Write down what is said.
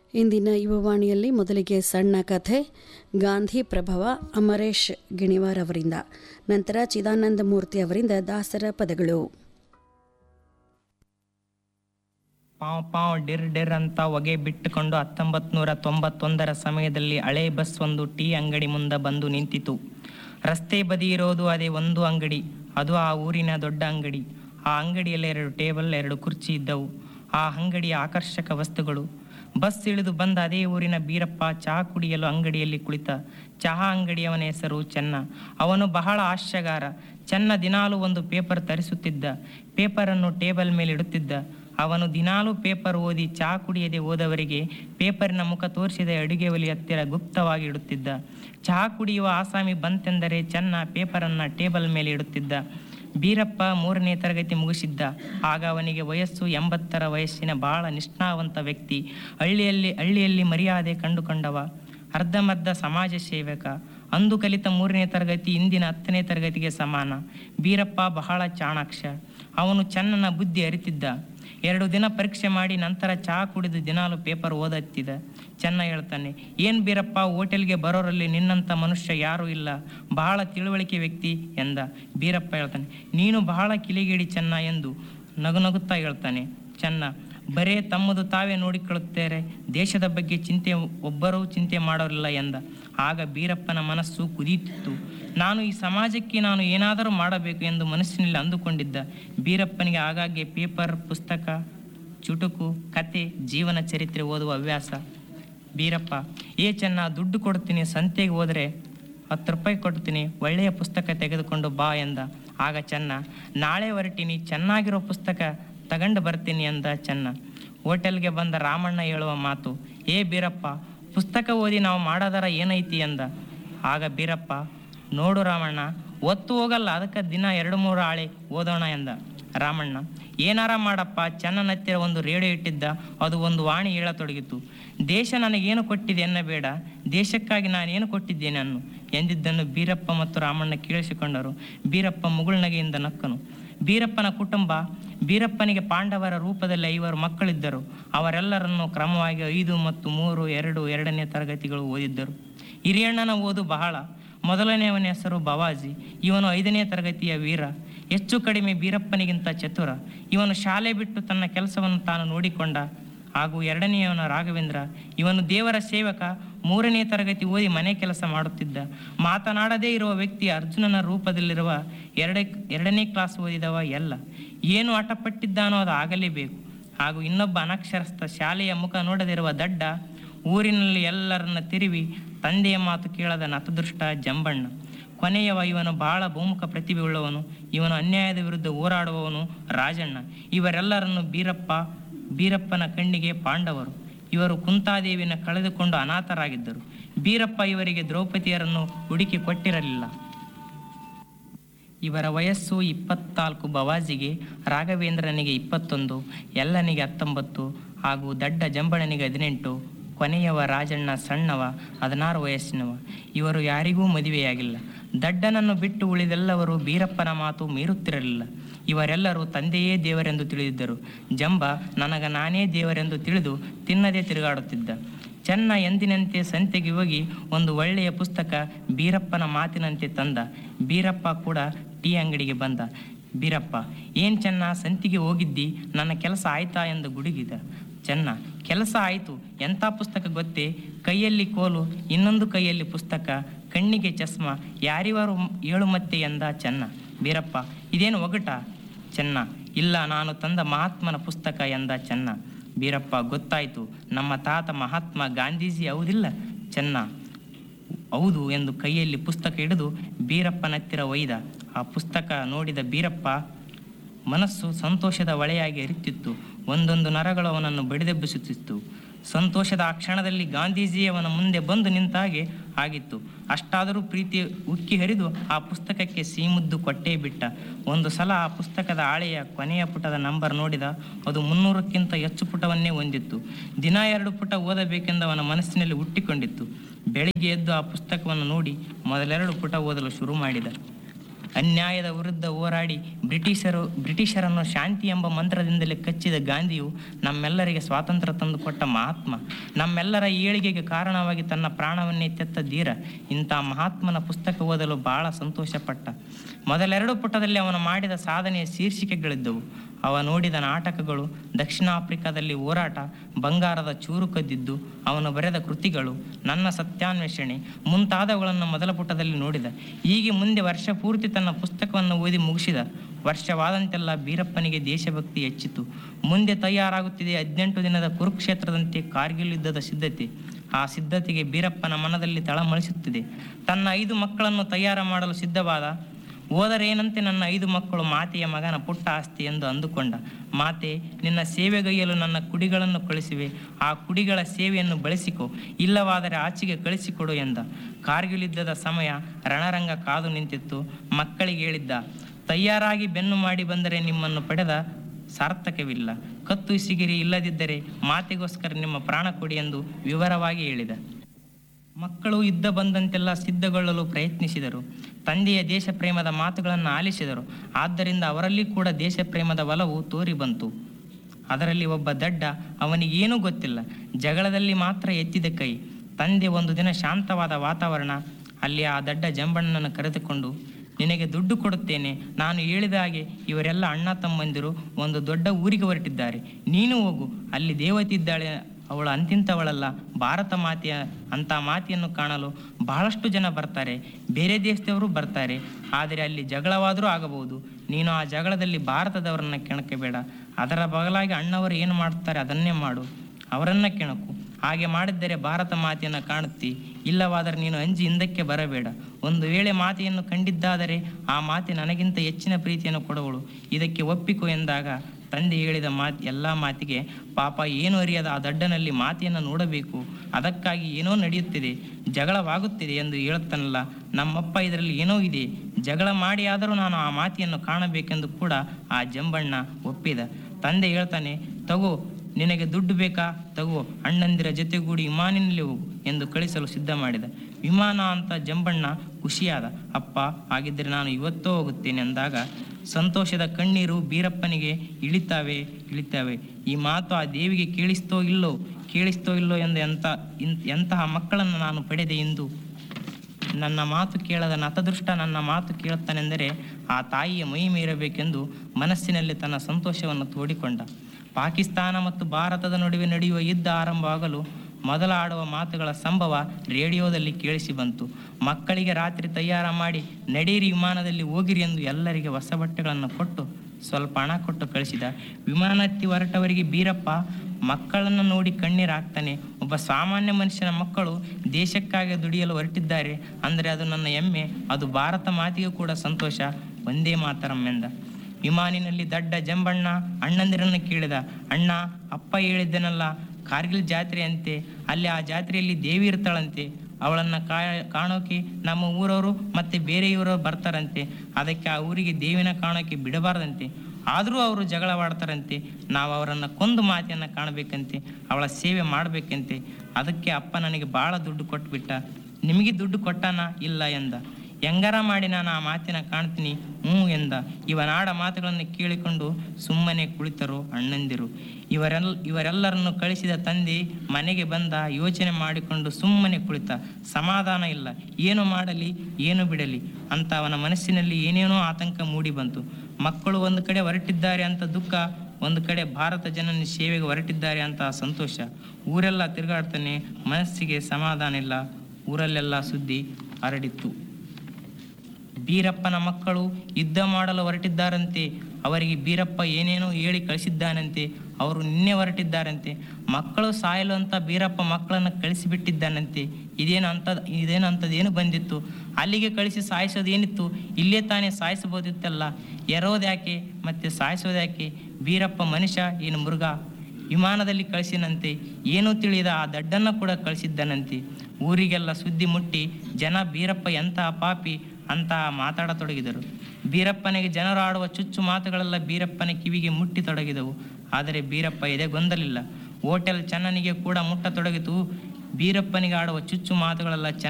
ಇಂದಿನ ಯುವವಾಣಿಯಲ್ಲಿ ಮೊದಲಿಗೆ ಸಣ್ಣ ಕಥೆ ಗಾಂಧಿ ಪ್ರಭವ ಅಮರೇಶ್ ಗಿಣಿವಾರ್ ಅವರಿಂದ ನಂತರ ಚಿದಾನಂದ ಮೂರ್ತಿ ಅವರಿಂದ ದಾಸರ ಪದಗಳು ಪಾವ್ ಪಾವ್ ಡಿರ್ ಡಿರ್ ಅಂತ ಹೊಗೆ ಬಿಟ್ಟುಕೊಂಡು ಹತ್ತೊಂಬತ್ತು ನೂರ ತೊಂಬತ್ತೊಂದರ ಸಮಯದಲ್ಲಿ ಹಳೆ ಬಸ್ ಒಂದು ಟೀ ಅಂಗಡಿ ಮುಂದೆ ಬಂದು ನಿಂತಿತು ರಸ್ತೆ ಬದಿ ಇರೋದು ಅದೇ ಒಂದು ಅಂಗಡಿ ಅದು ಆ ಊರಿನ ದೊಡ್ಡ ಅಂಗಡಿ ಆ ಅಂಗಡಿಯಲ್ಲಿ ಎರಡು ಟೇಬಲ್ ಎರಡು ಕುರ್ಚಿ ಇದ್ದವು ಆ ಅಂಗಡಿಯ ಆಕರ್ಷಕ ವಸ್ತುಗಳು ಬಸ್ ಇಳಿದು ಬಂದ ಅದೇ ಊರಿನ ಬೀರಪ್ಪ ಚಹಾ ಕುಡಿಯಲು ಅಂಗಡಿಯಲ್ಲಿ ಕುಳಿತ ಚಹಾ ಅಂಗಡಿಯವನ ಹೆಸರು ಚೆನ್ನ ಅವನು ಬಹಳ ಹಾಸ್ಯಗಾರ ಚೆನ್ನ ದಿನಾಲು ಒಂದು ಪೇಪರ್ ತರಿಸುತ್ತಿದ್ದ ಪೇಪರನ್ನು ಟೇಬಲ್ ಮೇಲೆ ಇಡುತ್ತಿದ್ದ ಅವನು ದಿನಾಲೂ ಪೇಪರ್ ಓದಿ ಚಹಾ ಕುಡಿಯದೆ ಹೋದವರಿಗೆ ಪೇಪರಿನ ಮುಖ ತೋರಿಸಿದ ಅಡುಗೆ ಒಲಿ ಹತ್ತಿರ ಗುಪ್ತವಾಗಿ ಇಡುತ್ತಿದ್ದ ಚಹಾ ಕುಡಿಯುವ ಆಸಾಮಿ ಬಂತೆಂದರೆ ಚೆನ್ನ ಪೇಪರನ್ನು ಟೇಬಲ್ ಮೇಲೆ ಇಡುತ್ತಿದ್ದ ಬೀರಪ್ಪ ಮೂರನೇ ತರಗತಿ ಮುಗಿಸಿದ್ದ ಆಗ ಅವನಿಗೆ ವಯಸ್ಸು ಎಂಬತ್ತರ ವಯಸ್ಸಿನ ಬಹಳ ನಿಷ್ಠಾವಂತ ವ್ಯಕ್ತಿ ಹಳ್ಳಿಯಲ್ಲಿ ಹಳ್ಳಿಯಲ್ಲಿ ಮರ್ಯಾದೆ ಕಂಡುಕೊಂಡವ ಅರ್ಧಮರ್ಧ ಸಮಾಜ ಸೇವಕ ಅಂದು ಕಲಿತ ಮೂರನೇ ತರಗತಿ ಇಂದಿನ ಹತ್ತನೇ ತರಗತಿಗೆ ಸಮಾನ ಬೀರಪ್ಪ ಬಹಳ ಚಾಣಾಕ್ಷ ಅವನು ಚೆನ್ನನ ಬುದ್ಧಿ ಅರಿತಿದ್ದ ಎರಡು ದಿನ ಪರೀಕ್ಷೆ ಮಾಡಿ ನಂತರ ಚಹಾ ಕುಡಿದು ದಿನಾಲು ಪೇಪರ್ ಓದತ್ತಿದ ಚೆನ್ನ ಹೇಳ್ತಾನೆ ಏನ್ ಬೀರಪ್ಪ ಹೋಟೆಲ್ಗೆ ಬರೋರಲ್ಲಿ ನಿನ್ನಂಥ ಮನುಷ್ಯ ಯಾರೂ ಇಲ್ಲ ಬಹಳ ತಿಳುವಳಿಕೆ ವ್ಯಕ್ತಿ ಎಂದ ಬೀರಪ್ಪ ಹೇಳ್ತಾನೆ ನೀನು ಬಹಳ ಕಿಲಿಗೇಡಿ ಚೆನ್ನ ಎಂದು ನಗುನಗುತ್ತಾ ಹೇಳ್ತಾನೆ ಚೆನ್ನ ಬರೇ ತಮ್ಮದು ತಾವೇ ನೋಡಿಕೊಳ್ಳುತ್ತಾರೆ ದೇಶದ ಬಗ್ಗೆ ಚಿಂತೆ ಒಬ್ಬರೂ ಚಿಂತೆ ಮಾಡೋರಿಲ್ಲ ಎಂದ ಆಗ ಬೀರಪ್ಪನ ಮನಸ್ಸು ಕುದಿಯುತ್ತಿತ್ತು ನಾನು ಈ ಸಮಾಜಕ್ಕೆ ನಾನು ಏನಾದರೂ ಮಾಡಬೇಕು ಎಂದು ಮನಸ್ಸಿನಲ್ಲಿ ಅಂದುಕೊಂಡಿದ್ದ ಬೀರಪ್ಪನಿಗೆ ಆಗಾಗ್ಗೆ ಪೇಪರ್ ಪುಸ್ತಕ ಚುಟುಕು ಕತೆ ಜೀವನ ಚರಿತ್ರೆ ಓದುವ ಹವ್ಯಾಸ ಬೀರಪ್ಪ ಏ ಚೆನ್ನ ದುಡ್ಡು ಕೊಡ್ತೀನಿ ಸಂತೆಗೆ ಹೋದರೆ ಹತ್ತು ರೂಪಾಯಿ ಕೊಡ್ತೀನಿ ಒಳ್ಳೆಯ ಪುಸ್ತಕ ತೆಗೆದುಕೊಂಡು ಬಾ ಎಂದ ಆಗ ಚೆನ್ನ ನಾಳೆ ಹೊರಟಿನಿ ಚೆನ್ನಾಗಿರೋ ಪುಸ್ತಕ ತಗೊಂಡು ಬರ್ತೀನಿ ಎಂದ ಚೆನ್ನ ಹೋಟೆಲ್ಗೆ ಬಂದ ರಾಮಣ್ಣ ಹೇಳುವ ಮಾತು ಏ ಬೀರಪ್ಪ ಪುಸ್ತಕ ಓದಿ ನಾವು ಮಾಡೋದರ ಏನೈತಿ ಎಂದ ಆಗ ಬೀರಪ್ಪ ನೋಡು ರಾಮಣ್ಣ ಒತ್ತು ಹೋಗಲ್ಲ ಅದಕ್ಕೆ ದಿನ ಎರಡು ಮೂರು ಆಳೆ ಓದೋಣ ಎಂದ ರಾಮಣ್ಣ ಏನಾರ ಮಾಡಪ್ಪ ಚೆನ್ನನ ಹತ್ತಿರ ಒಂದು ರೇಡಿಯೋ ಇಟ್ಟಿದ್ದ ಅದು ಒಂದು ವಾಣಿ ಹೇಳತೊಡಗಿತು ದೇಶ ನನಗೇನು ಕೊಟ್ಟಿದೆ ಎನ್ನಬೇಡ ದೇಶಕ್ಕಾಗಿ ನಾನೇನು ಕೊಟ್ಟಿದ್ದೇನೆ ಅನ್ನು ಎಂದಿದ್ದನ್ನು ಬೀರಪ್ಪ ಮತ್ತು ರಾಮಣ್ಣ ಕೇಳಿಸಿಕೊಂಡರು ಬೀರಪ್ಪ ಮುಗುಳ್ನಗೆಯಿಂದ ನಕ್ಕನು ಬೀರಪ್ಪನ ಕುಟುಂಬ ಬೀರಪ್ಪನಿಗೆ ಪಾಂಡವರ ರೂಪದಲ್ಲಿ ಐವರು ಮಕ್ಕಳಿದ್ದರು ಅವರೆಲ್ಲರನ್ನು ಕ್ರಮವಾಗಿ ಐದು ಮತ್ತು ಮೂರು ಎರಡು ಎರಡನೇ ತರಗತಿಗಳು ಓದಿದ್ದರು ಹಿರಿಯಣ್ಣನ ಓದು ಬಹಳ ಮೊದಲನೆಯವನ ಹೆಸರು ಬವಾಜಿ ಇವನು ಐದನೇ ತರಗತಿಯ ವೀರ ಹೆಚ್ಚು ಕಡಿಮೆ ಬೀರಪ್ಪನಿಗಿಂತ ಚತುರ ಇವನು ಶಾಲೆ ಬಿಟ್ಟು ತನ್ನ ಕೆಲಸವನ್ನು ತಾನು ನೋಡಿಕೊಂಡ ಹಾಗೂ ಎರಡನೆಯವನ ರಾಘವೇಂದ್ರ ಇವನು ದೇವರ ಸೇವಕ ಮೂರನೇ ತರಗತಿ ಓದಿ ಮನೆ ಕೆಲಸ ಮಾಡುತ್ತಿದ್ದ ಮಾತನಾಡದೇ ಇರುವ ವ್ಯಕ್ತಿ ಅರ್ಜುನನ ರೂಪದಲ್ಲಿರುವ ಎರಡೇ ಎರಡನೇ ಕ್ಲಾಸ್ ಓದಿದವ ಎಲ್ಲ ಏನು ಹಠಪಟ್ಟಿದ್ದಾನೋ ಅದು ಆಗಲೇಬೇಕು ಹಾಗೂ ಇನ್ನೊಬ್ಬ ಅನಕ್ಷರಸ್ಥ ಶಾಲೆಯ ಮುಖ ನೋಡದಿರುವ ದಡ್ಡ ಊರಿನಲ್ಲಿ ಎಲ್ಲರನ್ನ ತಿರುವಿ ತಂದೆಯ ಮಾತು ಕೇಳದ ನತದೃಷ್ಟ ಜಂಬಣ್ಣ ಕೊನೆಯವ ಇವನು ಬಹಳ ಬಹುಮುಖ ಪ್ರತಿಭೆಯುಳ್ಳವನು ಇವನು ಅನ್ಯಾಯದ ವಿರುದ್ಧ ಹೋರಾಡುವವನು ರಾಜಣ್ಣ ಇವರೆಲ್ಲರನ್ನು ಬೀರಪ್ಪ ಬೀರಪ್ಪನ ಕಣ್ಣಿಗೆ ಪಾಂಡವರು ಇವರು ಕುಂತಾದೇವಿನ ಕಳೆದುಕೊಂಡು ಅನಾಥರಾಗಿದ್ದರು ಬೀರಪ್ಪ ಇವರಿಗೆ ದ್ರೌಪದಿಯರನ್ನು ಹುಡುಕಿ ಕೊಟ್ಟಿರಲಿಲ್ಲ ಇವರ ವಯಸ್ಸು ಇಪ್ಪತ್ನಾಲ್ಕು ಬವಾಜಿಗೆ ರಾಘವೇಂದ್ರನಿಗೆ ಇಪ್ಪತ್ತೊಂದು ಎಲ್ಲನಿಗೆ ಹತ್ತೊಂಬತ್ತು ಹಾಗೂ ದಡ್ಡ ಜಂಬಣ್ಣನಿಗೆ ಹದಿನೆಂಟು ಕೊನೆಯವ ರಾಜಣ್ಣ ಸಣ್ಣವ ಹದಿನಾರು ವಯಸ್ಸಿನವ ಇವರು ಯಾರಿಗೂ ಮದುವೆಯಾಗಿಲ್ಲ ದಡ್ಡನನ್ನು ಬಿಟ್ಟು ಉಳಿದೆಲ್ಲವರು ಬೀರಪ್ಪನ ಮಾತು ಮೀರುತ್ತಿರಲಿಲ್ಲ ಇವರೆಲ್ಲರೂ ತಂದೆಯೇ ದೇವರೆಂದು ತಿಳಿದಿದ್ದರು ಜಂಬ ನನಗ ನಾನೇ ದೇವರೆಂದು ತಿಳಿದು ತಿನ್ನದೇ ತಿರುಗಾಡುತ್ತಿದ್ದ ಚೆನ್ನ ಎಂದಿನಂತೆ ಸಂತೆಗೆ ಹೋಗಿ ಒಂದು ಒಳ್ಳೆಯ ಪುಸ್ತಕ ಬೀರಪ್ಪನ ಮಾತಿನಂತೆ ತಂದ ಬೀರಪ್ಪ ಕೂಡ ಟೀ ಅಂಗಡಿಗೆ ಬಂದ ಬೀರಪ್ಪ ಏನ್ ಚೆನ್ನ ಸಂತಿಗೆ ಹೋಗಿದ್ದಿ ನನ್ನ ಕೆಲಸ ಆಯ್ತಾ ಎಂದು ಗುಡುಗಿದ ಚೆನ್ನ ಕೆಲಸ ಆಯಿತು ಎಂಥ ಪುಸ್ತಕ ಗೊತ್ತೇ ಕೈಯಲ್ಲಿ ಕೋಲು ಇನ್ನೊಂದು ಕೈಯಲ್ಲಿ ಪುಸ್ತಕ ಕಣ್ಣಿಗೆ ಚಸ್ಮ ಯಾರಿವರು ಏಳು ಮತ್ತೆ ಎಂದ ಚೆನ್ನ ಬೀರಪ್ಪ ಇದೇನು ಒಗಟ ಚೆನ್ನ ಇಲ್ಲ ನಾನು ತಂದ ಮಹಾತ್ಮನ ಪುಸ್ತಕ ಎಂದ ಚೆನ್ನ ಬೀರಪ್ಪ ಗೊತ್ತಾಯಿತು ನಮ್ಮ ತಾತ ಮಹಾತ್ಮ ಗಾಂಧೀಜಿ ಹೌದಿಲ್ಲ ಚೆನ್ನ ಹೌದು ಎಂದು ಕೈಯಲ್ಲಿ ಪುಸ್ತಕ ಹಿಡಿದು ಬೀರಪ್ಪನ ಹತ್ತಿರ ಒಯ್ದ ಆ ಪುಸ್ತಕ ನೋಡಿದ ಬೀರಪ್ಪ ಮನಸ್ಸು ಸಂತೋಷದ ಹೊಳೆಯಾಗಿ ಹರಿತಿತ್ತು ಒಂದೊಂದು ನರಗಳು ಅವನನ್ನು ಬಡಿದೆಬ್ಬಿಸುತ್ತಿತ್ತು ಸಂತೋಷದ ಆ ಕ್ಷಣದಲ್ಲಿ ಗಾಂಧೀಜಿ ಅವನ ಮುಂದೆ ಬಂದು ನಿಂತ ಹಾಗೆ ಆಗಿತ್ತು ಅಷ್ಟಾದರೂ ಪ್ರೀತಿ ಉಕ್ಕಿ ಹರಿದು ಆ ಪುಸ್ತಕಕ್ಕೆ ಸೀಮುದ್ದು ಕೊಟ್ಟೇ ಬಿಟ್ಟ ಒಂದು ಸಲ ಆ ಪುಸ್ತಕದ ಹಾಳೆಯ ಕೊನೆಯ ಪುಟದ ನಂಬರ್ ನೋಡಿದ ಅದು ಮುನ್ನೂರಕ್ಕಿಂತ ಹೆಚ್ಚು ಪುಟವನ್ನೇ ಹೊಂದಿತ್ತು ದಿನ ಎರಡು ಪುಟ ಓದಬೇಕೆಂದು ಅವನ ಮನಸ್ಸಿನಲ್ಲಿ ಹುಟ್ಟಿಕೊಂಡಿತ್ತು ಬೆಳಿಗ್ಗೆ ಎದ್ದು ಆ ಪುಸ್ತಕವನ್ನು ನೋಡಿ ಮೊದಲೆರಡು ಪುಟ ಓದಲು ಶುರು ಮಾಡಿದ ಅನ್ಯಾಯದ ವಿರುದ್ಧ ಹೋರಾಡಿ ಬ್ರಿಟಿಷರು ಬ್ರಿಟಿಷರನ್ನು ಶಾಂತಿ ಎಂಬ ಮಂತ್ರದಿಂದಲೇ ಕಚ್ಚಿದ ಗಾಂಧಿಯು ನಮ್ಮೆಲ್ಲರಿಗೆ ಸ್ವಾತಂತ್ರ್ಯ ತಂದುಕೊಟ್ಟ ಮಹಾತ್ಮ ನಮ್ಮೆಲ್ಲರ ಏಳಿಗೆಗೆ ಕಾರಣವಾಗಿ ತನ್ನ ಪ್ರಾಣವನ್ನೇ ತೆತ್ತ ಧೀರ ಇಂಥ ಮಹಾತ್ಮನ ಪುಸ್ತಕ ಓದಲು ಬಹಳ ಸಂತೋಷಪಟ್ಟ ಮೊದಲೆರಡು ಪುಟದಲ್ಲಿ ಅವನು ಮಾಡಿದ ಸಾಧನೆಯ ಶೀರ್ಷಿಕೆಗಳಿದ್ದವು ಅವ ನೋಡಿದ ನಾಟಕಗಳು ದಕ್ಷಿಣ ಆಫ್ರಿಕಾದಲ್ಲಿ ಹೋರಾಟ ಬಂಗಾರದ ಚೂರು ಕದ್ದಿದ್ದು ಅವನು ಬರೆದ ಕೃತಿಗಳು ನನ್ನ ಸತ್ಯಾನ್ವೇಷಣೆ ಮುಂತಾದವುಗಳನ್ನು ಮೊದಲ ಪುಟದಲ್ಲಿ ನೋಡಿದ ಹೀಗೆ ಮುಂದೆ ವರ್ಷ ಪೂರ್ತಿ ತನ್ನ ಪುಸ್ತಕವನ್ನು ಓದಿ ಮುಗಿಸಿದ ವರ್ಷವಾದಂತೆಲ್ಲ ಬೀರಪ್ಪನಿಗೆ ದೇಶಭಕ್ತಿ ಹೆಚ್ಚಿತು ಮುಂದೆ ತಯಾರಾಗುತ್ತಿದೆ ಹದಿನೆಂಟು ದಿನದ ಕುರುಕ್ಷೇತ್ರದಂತೆ ಕಾರ್ಗಿಲ್ ಯುದ್ಧದ ಸಿದ್ಧತೆ ಆ ಸಿದ್ಧತೆಗೆ ಬೀರಪ್ಪನ ಮನದಲ್ಲಿ ತಳಮಳಿಸುತ್ತಿದೆ ತನ್ನ ಐದು ಮಕ್ಕಳನ್ನು ತಯಾರು ಮಾಡಲು ಸಿದ್ಧವಾದ ಹೋದರೇನಂತೆ ನನ್ನ ಐದು ಮಕ್ಕಳು ಮಾತೆಯ ಮಗನ ಪುಟ್ಟ ಆಸ್ತಿ ಎಂದು ಅಂದುಕೊಂಡ ಮಾತೆ ನಿನ್ನ ಸೇವೆಗೈಯಲು ನನ್ನ ಕುಡಿಗಳನ್ನು ಕಳಿಸಿವೆ ಆ ಕುಡಿಗಳ ಸೇವೆಯನ್ನು ಬಳಸಿಕೊ ಇಲ್ಲವಾದರೆ ಆಚೆಗೆ ಕಳಿಸಿಕೊಡು ಎಂದ ಕಾರ್ಗಿಲ್ ಯುದ್ಧದ ಸಮಯ ರಣರಂಗ ಕಾದು ನಿಂತಿತ್ತು ಮಕ್ಕಳಿಗೆ ಹೇಳಿದ್ದ ತಯಾರಾಗಿ ಬೆನ್ನು ಮಾಡಿ ಬಂದರೆ ನಿಮ್ಮನ್ನು ಪಡೆದ ಸಾರ್ಥಕವಿಲ್ಲ ಕತ್ತು ಇಸಿಗಿರಿ ಇಲ್ಲದಿದ್ದರೆ ಮಾತೆಗೋಸ್ಕರ ನಿಮ್ಮ ಪ್ರಾಣ ಕೊಡಿ ಎಂದು ವಿವರವಾಗಿ ಹೇಳಿದ ಮಕ್ಕಳು ಯುದ್ಧ ಬಂದಂತೆಲ್ಲ ಸಿದ್ಧಗೊಳ್ಳಲು ಪ್ರಯತ್ನಿಸಿದರು ತಂದೆಯ ದೇಶ ಪ್ರೇಮದ ಮಾತುಗಳನ್ನು ಆಲಿಸಿದರು ಆದ್ದರಿಂದ ಅವರಲ್ಲಿ ಕೂಡ ದೇಶ ಪ್ರೇಮದ ಒಲವು ತೋರಿ ಬಂತು ಅದರಲ್ಲಿ ಒಬ್ಬ ದಡ್ಡ ಅವನಿಗೇನೂ ಗೊತ್ತಿಲ್ಲ ಜಗಳದಲ್ಲಿ ಮಾತ್ರ ಎತ್ತಿದ ಕೈ ತಂದೆ ಒಂದು ದಿನ ಶಾಂತವಾದ ವಾತಾವರಣ ಅಲ್ಲಿ ಆ ದಡ್ಡ ಜಂಬಣ್ಣನನ್ನು ಕರೆದುಕೊಂಡು ನಿನಗೆ ದುಡ್ಡು ಕೊಡುತ್ತೇನೆ ನಾನು ಹೇಳಿದ ಹಾಗೆ ಇವರೆಲ್ಲ ಅಣ್ಣ ತಮ್ಮಂದಿರು ಒಂದು ದೊಡ್ಡ ಊರಿಗೆ ಹೊರಟಿದ್ದಾರೆ ನೀನು ಹೋಗು ಅಲ್ಲಿ ದೇವತೆ ಇದ್ದಾಳೆ ಅವಳು ಅಂತಿಂತವಳಲ್ಲ ಭಾರತ ಮಾತೆಯ ಅಂಥ ಮಾತೆಯನ್ನು ಕಾಣಲು ಬಹಳಷ್ಟು ಜನ ಬರ್ತಾರೆ ಬೇರೆ ದೇಶದವರು ಬರ್ತಾರೆ ಆದರೆ ಅಲ್ಲಿ ಜಗಳವಾದರೂ ಆಗಬಹುದು ನೀನು ಆ ಜಗಳದಲ್ಲಿ ಭಾರತದವರನ್ನ ಕೆಣಕಬೇಡ ಅದರ ಬದಲಾಗಿ ಅಣ್ಣವರು ಏನು ಮಾಡ್ತಾರೆ ಅದನ್ನೇ ಮಾಡು ಅವರನ್ನ ಕೆಣಕು ಹಾಗೆ ಮಾಡಿದ್ದರೆ ಭಾರತ ಮಾತೆಯನ್ನು ಕಾಣುತ್ತಿ ಇಲ್ಲವಾದರೆ ನೀನು ಅಂಜಿ ಹಿಂದಕ್ಕೆ ಬರಬೇಡ ಒಂದು ವೇಳೆ ಮಾತೆಯನ್ನು ಕಂಡಿದ್ದಾದರೆ ಆ ಮಾತೆ ನನಗಿಂತ ಹೆಚ್ಚಿನ ಪ್ರೀತಿಯನ್ನು ಕೊಡುವಳು ಇದಕ್ಕೆ ಒಪ್ಪಿಕೊ ಎಂದಾಗ ತಂದೆ ಹೇಳಿದ ಮಾತು ಎಲ್ಲ ಮಾತಿಗೆ ಪಾಪ ಏನು ಅರಿಯದ ಆ ದಡ್ಡನಲ್ಲಿ ಮಾತೆಯನ್ನು ನೋಡಬೇಕು ಅದಕ್ಕಾಗಿ ಏನೋ ನಡೆಯುತ್ತಿದೆ ಜಗಳವಾಗುತ್ತಿದೆ ಎಂದು ಹೇಳುತ್ತಾನಲ್ಲ ನಮ್ಮಪ್ಪ ಇದರಲ್ಲಿ ಏನೋ ಇದೆ ಜಗಳ ಮಾಡಿ ಆದರೂ ನಾನು ಆ ಮಾತೆಯನ್ನು ಕಾಣಬೇಕೆಂದು ಕೂಡ ಆ ಜಂಬಣ್ಣ ಒಪ್ಪಿದ ತಂದೆ ಹೇಳ್ತಾನೆ ತಗೋ ನಿನಗೆ ದುಡ್ಡು ಬೇಕಾ ತಗೋ ಅಣ್ಣಂದಿರ ಜೊತೆಗೂಡಿ ವಿಮಾನಿನಲ್ಲಿ ಹೋಗು ಎಂದು ಕಳಿಸಲು ಸಿದ್ಧ ಮಾಡಿದ ವಿಮಾನ ಅಂತ ಜಂಬಣ್ಣ ಖುಷಿಯಾದ ಅಪ್ಪ ಹಾಗಿದ್ದರೆ ನಾನು ಇವತ್ತೋ ಹೋಗುತ್ತೇನೆ ಅಂದಾಗ ಸಂತೋಷದ ಕಣ್ಣೀರು ಬೀರಪ್ಪನಿಗೆ ಇಳಿತಾವೆ ಇಳಿತಾವೆ ಈ ಮಾತು ಆ ದೇವಿಗೆ ಕೇಳಿಸ್ತೋ ಇಲ್ಲೋ ಕೇಳಿಸ್ತೋ ಇಲ್ಲೋ ಎಂದು ಎಂತ ಇನ್- ಎಂತಹ ಮಕ್ಕಳನ್ನು ನಾನು ಪಡೆದೆ ಎಂದು ನನ್ನ ಮಾತು ಕೇಳದ ನತದೃಷ್ಟ ನನ್ನ ಮಾತು ಕೇಳುತ್ತಾನೆಂದರೆ ಆ ತಾಯಿಯ ಮೈ ಮೀರಬೇಕೆಂದು ಮನಸ್ಸಿನಲ್ಲಿ ತನ್ನ ಸಂತೋಷವನ್ನು ತೋಡಿಕೊಂಡ ಪಾಕಿಸ್ತಾನ ಮತ್ತು ಭಾರತದ ನಡುವೆ ನಡೆಯುವ ಯುದ್ಧ ಆರಂಭವಾಗಲು ಮೊದಲ ಆಡುವ ಮಾತುಗಳ ಸಂಭವ ರೇಡಿಯೋದಲ್ಲಿ ಕೇಳಿಸಿ ಬಂತು ಮಕ್ಕಳಿಗೆ ರಾತ್ರಿ ತಯಾರ ಮಾಡಿ ನಡೆಯಿರಿ ವಿಮಾನದಲ್ಲಿ ಹೋಗಿರಿ ಎಂದು ಎಲ್ಲರಿಗೆ ಹೊಸ ಬಟ್ಟೆಗಳನ್ನು ಕೊಟ್ಟು ಸ್ವಲ್ಪ ಹಣ ಕೊಟ್ಟು ಕಳಿಸಿದ ವಿಮಾನ ಹತ್ತಿ ಹೊರಟವರಿಗೆ ಬೀರಪ್ಪ ಮಕ್ಕಳನ್ನು ನೋಡಿ ಕಣ್ಣೀರಾಗ್ತಾನೆ ಒಬ್ಬ ಸಾಮಾನ್ಯ ಮನುಷ್ಯನ ಮಕ್ಕಳು ದೇಶಕ್ಕಾಗಿ ದುಡಿಯಲು ಹೊರಟಿದ್ದಾರೆ ಅಂದರೆ ಅದು ನನ್ನ ಹೆಮ್ಮೆ ಅದು ಭಾರತ ಮಾತಿಗೂ ಕೂಡ ಸಂತೋಷ ಒಂದೇ ಮಾತರಂ ಎಂದ ವಿಮಾನಿನಲ್ಲಿ ದಡ್ಡ ಜಂಬಣ್ಣ ಅಣ್ಣಂದಿರನ್ನು ಕೇಳಿದ ಅಣ್ಣ ಅಪ್ಪ ಹೇಳಿದ್ದನಲ್ಲ ಕಾರ್ಗಿಲ್ ಜಾತ್ರೆ ಅಂತೆ ಅಲ್ಲಿ ಆ ಜಾತ್ರೆಯಲ್ಲಿ ದೇವಿ ಇರ್ತಾಳಂತೆ ಅವಳನ್ನು ಕಾ ಕಾಣೋಕೆ ನಮ್ಮ ಊರವರು ಮತ್ತೆ ಬೇರೆ ಊರವರು ಬರ್ತಾರಂತೆ ಅದಕ್ಕೆ ಆ ಊರಿಗೆ ದೇವಿನ ಕಾಣೋಕೆ ಬಿಡಬಾರ್ದಂತೆ ಆದರೂ ಅವರು ಜಗಳವಾಡ್ತಾರಂತೆ ನಾವು ಅವರನ್ನು ಕೊಂದು ಮಾತೆಯನ್ನು ಕಾಣಬೇಕಂತೆ ಅವಳ ಸೇವೆ ಮಾಡಬೇಕಂತೆ ಅದಕ್ಕೆ ಅಪ್ಪ ನನಗೆ ಭಾಳ ದುಡ್ಡು ಕೊಟ್ಬಿಟ್ಟ ನಿಮಗೆ ದುಡ್ಡು ಕೊಟ್ಟಾನ ಇಲ್ಲ ಎಂದ ಹೆಂಗಾರ ಮಾಡಿ ನಾನು ಆ ಮಾತಿನ ಕಾಣ್ತೀನಿ ಹ್ಞೂ ಎಂದ ಇವನಾಡ ಮಾತುಗಳನ್ನು ಕೇಳಿಕೊಂಡು ಸುಮ್ಮನೆ ಕುಳಿತರು ಅಣ್ಣಂದಿರು ಇವರೆಲ್ಲ ಇವರೆಲ್ಲರನ್ನು ಕಳಿಸಿದ ತಂದೆ ಮನೆಗೆ ಬಂದ ಯೋಚನೆ ಮಾಡಿಕೊಂಡು ಸುಮ್ಮನೆ ಕುಳಿತ ಸಮಾಧಾನ ಇಲ್ಲ ಏನು ಮಾಡಲಿ ಏನು ಬಿಡಲಿ ಅಂತ ಅವನ ಮನಸ್ಸಿನಲ್ಲಿ ಏನೇನೋ ಆತಂಕ ಮೂಡಿ ಬಂತು ಮಕ್ಕಳು ಒಂದು ಕಡೆ ಹೊರಟಿದ್ದಾರೆ ಅಂತ ದುಃಖ ಒಂದು ಕಡೆ ಭಾರತ ಜನನ ಸೇವೆಗೆ ಹೊರಟಿದ್ದಾರೆ ಅಂತ ಸಂತೋಷ ಊರೆಲ್ಲ ತಿರುಗಾಡ್ತಾನೆ ಮನಸ್ಸಿಗೆ ಸಮಾಧಾನ ಇಲ್ಲ ಊರಲ್ಲೆಲ್ಲ ಸುದ್ದಿ ಹರಡಿತ್ತು ಬೀರಪ್ಪನ ಮಕ್ಕಳು ಯುದ್ಧ ಮಾಡಲು ಹೊರಟಿದ್ದಾರಂತೆ ಅವರಿಗೆ ಬೀರಪ್ಪ ಏನೇನೋ ಹೇಳಿ ಕಳಿಸಿದ್ದಾನಂತೆ ಅವರು ನಿನ್ನೆ ಹೊರಟಿದ್ದಾರಂತೆ ಮಕ್ಕಳು ಸಾಯಲು ಅಂತ ಬೀರಪ್ಪ ಮಕ್ಕಳನ್ನು ಕಳಿಸಿಬಿಟ್ಟಿದ್ದಾನಂತೆ ಇದೇನು ಅಂತ ಇದೇನು ಅಂಥದ್ದೇನು ಬಂದಿತ್ತು ಅಲ್ಲಿಗೆ ಕಳಿಸಿ ಸಾಯಿಸೋದೇನಿತ್ತು ಇಲ್ಲೇ ತಾನೇ ಸಾಯಿಸಬಹುದಿತ್ತಲ್ಲ ಎರೋದ್ಯಾಕೆ ಮತ್ತೆ ಸಾಯಿಸೋದ್ಯಾಕೆ ಬೀರಪ್ಪ ಮನುಷ್ಯ ಏನು ಮೃಗ ವಿಮಾನದಲ್ಲಿ ಕಳಿಸಿನಂತೆ ಏನೂ ತಿಳಿದ ಆ ದಡ್ಡನ್ನ ಕೂಡ ಕಳಿಸಿದ್ದನಂತೆ ಊರಿಗೆಲ್ಲ ಸುದ್ದಿ ಮುಟ್ಟಿ ಜನ ಬೀರಪ್ಪ ಎಂತಹ ಪಾಪಿ ಅಂತ ಮಾತಾಡತೊಡಗಿದರು ಬೀರಪ್ಪನಿಗೆ ಜನರು ಆಡುವ ಚುಚ್ಚು ಮಾತುಗಳೆಲ್ಲ ಬೀರಪ್ಪನ ಕಿವಿಗೆ ಮುಟ್ಟಿ ತೊಡಗಿದವು ಆದರೆ ಬೀರಪ್ಪ ಎದೆಗೊಂದಲಿಲ್ಲ ಹೋಟೆಲ್ ಚನ್ನನಿಗೆ ಕೂಡ ಮುಟ್ಟತೊಡಗಿತು ಬೀರಪ್ಪನಿಗೆ ಆಡುವ ಚುಚ್ಚು ಮಾತುಗಳೆಲ್ಲ ಚೆನ್ನ